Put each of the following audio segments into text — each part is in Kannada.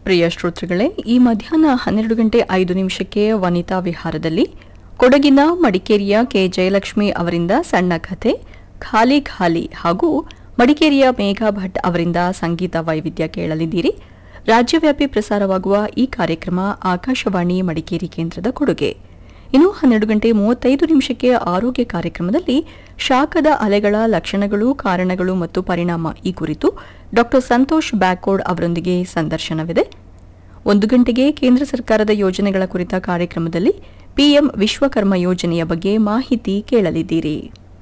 ಪ್ರಿಯ ಶ್ರೋತೃಗಳೇ ಈ ಮಧ್ಯಾಹ್ನ ಹನ್ನೆರಡು ಗಂಟೆ ಐದು ನಿಮಿಷಕ್ಕೆ ವನಿತಾ ವಿಹಾರದಲ್ಲಿ ಕೊಡಗಿನ ಮಡಿಕೇರಿಯ ಕೆ ಜಯಲಕ್ಷ್ಮಿ ಅವರಿಂದ ಸಣ್ಣ ಕಥೆ ಖಾಲಿ ಖಾಲಿ ಹಾಗೂ ಮಡಿಕೇರಿಯ ಮೇಘಾ ಭಟ್ ಅವರಿಂದ ಸಂಗೀತ ವೈವಿಧ್ಯ ಕೇಳಲಿದ್ದೀರಿ ರಾಜ್ಯವ್ಯಾಪಿ ಪ್ರಸಾರವಾಗುವ ಈ ಕಾರ್ಯಕ್ರಮ ಆಕಾಶವಾಣಿ ಮಡಿಕೇರಿ ಕೇಂದ್ರದ ಕೊಡುಗೆ ಇನ್ನು ಹನ್ನೆರಡು ಗಂಟೆ ಮೂವತ್ತೈದು ನಿಮಿಷಕ್ಕೆ ಆರೋಗ್ಯ ಕಾರ್ಯಕ್ರಮದಲ್ಲಿ ಶಾಖದ ಅಲೆಗಳ ಲಕ್ಷಣಗಳು ಕಾರಣಗಳು ಮತ್ತು ಪರಿಣಾಮ ಈ ಕುರಿತು ಡಾಕ್ಟರ್ ಸಂತೋಷ್ ಬ್ಯಾಕೋಡ್ ಅವರೊಂದಿಗೆ ಸಂದರ್ಶನವಿದೆ ಒಂದು ಗಂಟೆಗೆ ಕೇಂದ್ರ ಸರ್ಕಾರದ ಯೋಜನೆಗಳ ಕುರಿತ ಕಾರ್ಯಕ್ರಮದಲ್ಲಿ ಪಿಎಂ ವಿಶ್ವಕರ್ಮ ಯೋಜನೆಯ ಬಗ್ಗೆ ಮಾಹಿತಿ ಕೇಳಲಿದ್ದೀರಿ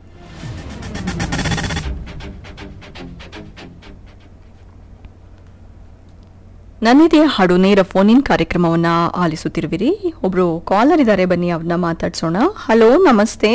ನನ್ನಿದೆಯ ಹಾಡು ನೇರ ಫೋನ್ ಇನ್ ಕಾರ್ಯಕ್ರಮವನ್ನ ಆಲಿಸುತ್ತಿರುವಿರಿ ಒಬ್ರು ಕಾಲರ್ ಇದ್ದಾರೆ ಬನ್ನಿ ಅವ್ರನ್ನ ಮಾತಾಡ್ಸೋಣ ಹಲೋ ನಮಸ್ತೆ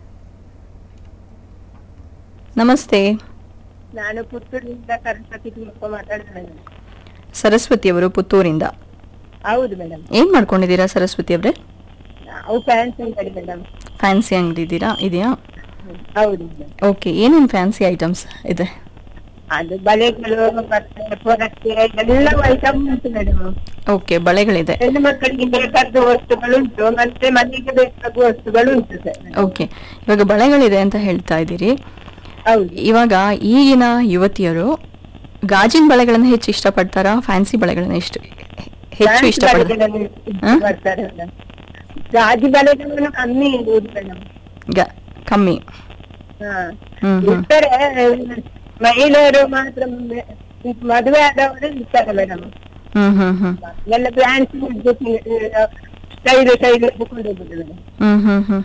ನಮಸ್ತೆ ನಾನು ಪುತ್ತೂರಿನಿಂದ ಸರಸ್ವತಿ ತಿಮ್ಮಪ್ಪ ಮಾತಾಡ್ತೇನೆ ಸರಸ್ವತಿ ಅವರು ಪುತ್ತೂರಿಂದ ಹೌದು ಮೇಡಮ್ ಏನ್ ಮಾಡ್ಕೊಂಡಿದ್ದೀರಾ ಸರಸ್ವತಿ ಅವರೇ ನಾವು ಫ್ಯಾನ್ಸ್ ಅಂಗಡಿ ಮೇಡಮ್ ಫ್ಯಾನ್ಸಿ ಅಂಗಡಿ ಇದ್ದೀರಾ ಇದೆಯಾ ಹೌದು ಮೇಡಮ್ ಓಕೆ ಏನೇನು ಫ್ಯಾನ್ಸಿ ಐಟಮ್ಸ್ ಇದೆ ಅದು ಬಳೆಗಳು ಮತ್ತೆ ಪೊರಕ್ಕೆ ಎಲ್ಲ ಐಟಮ್ ಉಂಟು ಮೇಡಮ್ ಓಕೆ ಬಳೆಗಳಿದೆ ಹೆಣ್ಣು ಮಕ್ಕಳಿಗೆ ಬೇಕಾದ ವಸ್ತುಗಳು ಉಂಟು ಮತ್ತೆ ಮನೆಗೆ ಬೇಕಾಗುವ ವಸ್ತುಗಳು ಉಂಟು ಸರ್ ಓಕೆ ಇವಾಗ ಬಳೆಗಳಿದೆ ಅಂತ ಹೇಳ್ತಾ ಇದ್ದೀರಿ ಹೌದು ಇವಾಗ ಈಗಿನ ಯುವತಿಯರು ಗಾಜಿನ ಬಳೆಗಳನ್ನ ಹೆಚ್ಚು ಇಷ್ಟಪಡ್ತಾರಾ ಫ್ಯಾನ್ಸಿ ಬಳೆಗಳನ್ನ ಎಷ್ಟು ಹೆಚ್ಚು ಫ್ಯಾನ್ಸಿ ಇಷ್ಟಪಡ್ತಾರೆ ಬಳೆಗಳನ್ನು ಹ? ಬರ್ತಾರೆ ಮೇಡಮ್ ಗಾಜು ಬಳೆಗಳನ್ನು ಕಮ್ಮಿ ಇರುವುದು ಮೇಡಮ್ ಗ- ಕಮ್ಮಿ ಹಾ ಹ್ಮ್ ಹ್ಮ್ ಇರ್ತಾರೆ ಮಹಿಳೆಯರು ಮಾತ್ರ ಮೆ- ಮದುವೆ ಆದವರು ಇರ್ತಾರೆ ಮೇಡಮ್ ಹ್ಮ್ ಹ್ಮ್ ಹ್ಮ್ ಎಲ್ಲ ಬ್ರ್ಯಾಂಡ್ಸ್ ಸ್ಟೈಲ್ ಸ್ಟೈಲ್ ಕೊಂಡು ಹೋಗುದು ಮೇಡಮ್ ಹ್ಮ್ ಹ್ಮ್ ಹ್ಮ್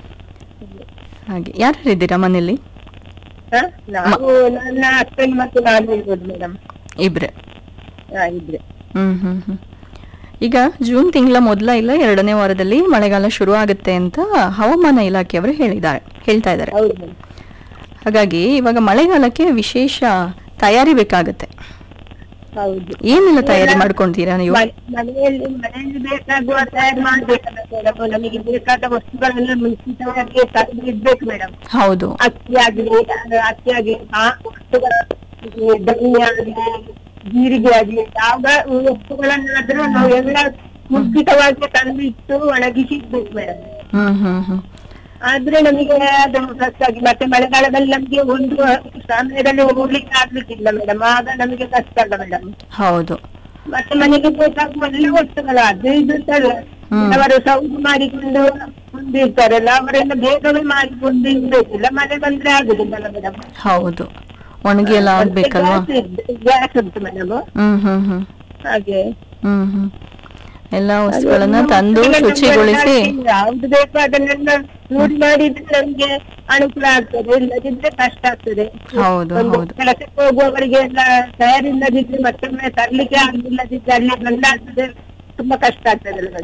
ಹಾಗೆ ಯಾರ್ಯಾರು ಇದ್ದೀರಾ ಮನೇಲಿ ಹ? ನಾವು ನನ್ನ ಹಸ್ಬೆಂಡ್ ಮತ್ತು ನಾನು ಇರ್ಬೋದು ಮೇಡಮ್ ಇಬ್ರೆ ಇದ್ರೆ ಹ್ಮ್ ಹ್ಮ್ ಹ್ಮ್ ಈಗ ಜೂನ್ ತಿಂಗಳ ಮೊದಲ ಇಲ್ಲ ಎರಡನೇ ವಾರದಲ್ಲಿ ಮಳೆಗಾಲ ಶುರು ಆಗುತ್ತೆ ಅಂತ ಹವಾಮಾನ ಇಲಾಖೆಯವರು ಹೇಳಿದ್ದಾರೆ ಹೇಳ್ತಾ ಇದ್ದಾರೆ ಹೌದು ಮೇಡಮ್ ಹಾಗಾಗಿ ಇವಾಗ ಮಳೆಗಾಲಕ್ಕೆ ವಿಶೇಷ ತಯಾರಿ ಬೇಕಾಗತ್ತೆ ಹೌದು ಏನೆಲ್ಲ ತಯಾರಿ ಮಾಡ್ಕೊಂತೀರಾ ನೀವು ಮನೆ- ಮನೆಯಲ್ಲಿ ಮನೆಯಲ್ಲಿ ಬೇಕಾಗುವ ತಯಾರು ಮಾಡ್ಬೇಕಲ್ಲ ಮೇಡಮ್ ನಮಗೆ ಬೇಕಾದ ವಸ್ತುಗಳೆಲ್ಲ ಮುಂಚಿತವಾಗಿ ತಂದು ಇಡ್ಬೇಕು ಮೇಡಮ್ ಹೌದು ಅಕ್ಕಿ ಆಗಲಿ ಅಕ್ಕಿ ಆಗಲಿ ಆ ವಸ್ತುಗಳ ಧನಿಯ ಆಗಲಿ ಜೀರಿಗೆ ಆಗಲಿ ಯಾವ ವಸ್ತುಗಳನ್ನಾದ್ರೂ ನಾವು ಎಲ್ಲ ಮುಂಚಿತವಾಗಿ ತಂದು ಇಟ್ಟು ಒಣಗಿಸಿ ಇಡ್ಬೇಕು ಮೇಡಮ್ ಹ್ಮ್ ಹ್ಮ್ ಹ್ಮ್ ಆದ್ರೆ ನಮಗೆ ಅದು ಕಷ್ಟ ಆಗಿ ಮತ್ತೆ ಮಳೆಗಾಲದಲ್ಲಿ ನಮ್ಗೆ ಒಂದು ಸಮಯದಲ್ಲಿ ಹೋಗ್ಲಿಕ್ಕೆ ಆಗ್ಲಿಕ್ಕಿಲ್ಲ ಮೇಡಮ್ ಆಗ ನಮಗೆ ಕಷ್ಟ ಅಲ್ಲ ಮೇಡಮ್ ಹೌದು ಮತ್ತೆ ಮನೆಗೆ ಬೇಕಾಗುವ ಎಲ್ಲ ವಸ್ತುಗಳು ಅದು ಇದು ಅಂತಲ್ಲ ಹ್ಮ್. ಅವರು ಸೌದು ಮಾಡಿಕೊಂಡು ಹೊಂದಿರ್ತಾರಲ್ಲ ಅವರೆಲ್ಲ ಬೇಗವೇ ಮಾಡಿಕೊಂಡು ಇರ್ಬೇಕಿಲ್ಲ ಮಳೆ ಬಂದ್ರೆ ಆಗುದಿಲ್ಲ ಮೇಡಮ್ ಹೌದು ಒಣಗಿ ಎಲ್ಲ ಆಗ್ಬೇಕಲ್ವಾ ಗ್ಯಾಸ್ ಉಂಟು ಮೇಡಮ್ ಹ್ಮ್ ಹ್ಮ್ ಹ್ಮ್ ಹಾಗೆ ಹ್ಮ್ ಹ್ಮ್ ಎಲ್ಲ ವಸ್ತುಗಳನ್ನ ತಂದು ಅದೆಲ್ಲ ಶುಚಿಗೊಳಿಸಿ ನಮ್ಗೆ ಯಾವ್ದು ಬೇಕೋ ಅದನ್ನೆಲ್ಲ ನೋಡಿ ಮಾಡಿದ್ರೆ ನಮ್ಗೆ ಅನುಕೂಲ ಆಗ್ತದೆ ಇಲ್ಲದಿದ್ರೆ ಕಷ್ಟ ಆಗ್ತದೆ ಹೌದು, ಒಂದು ಹೌದು. ಕೆಲಸಕ್ಕೆ ಹೋಗುವವರಿಗೆ ಎಲ್ಲ ತಯಾರಿಲ್ಲದಿದ್ರೆ ಮತ್ತೊಮ್ಮೆ ತರ್ಲಿಕ್ಕೆ ಆಗಿಲ್ಲದಿದ್ರೆ ಅಲ್ಲಿ ಬಂದಾಗ್ತದೆ ತುಂಬಾ ಕಷ್ಟ ಆಗ್ತದೆ ಮೇಡಮ್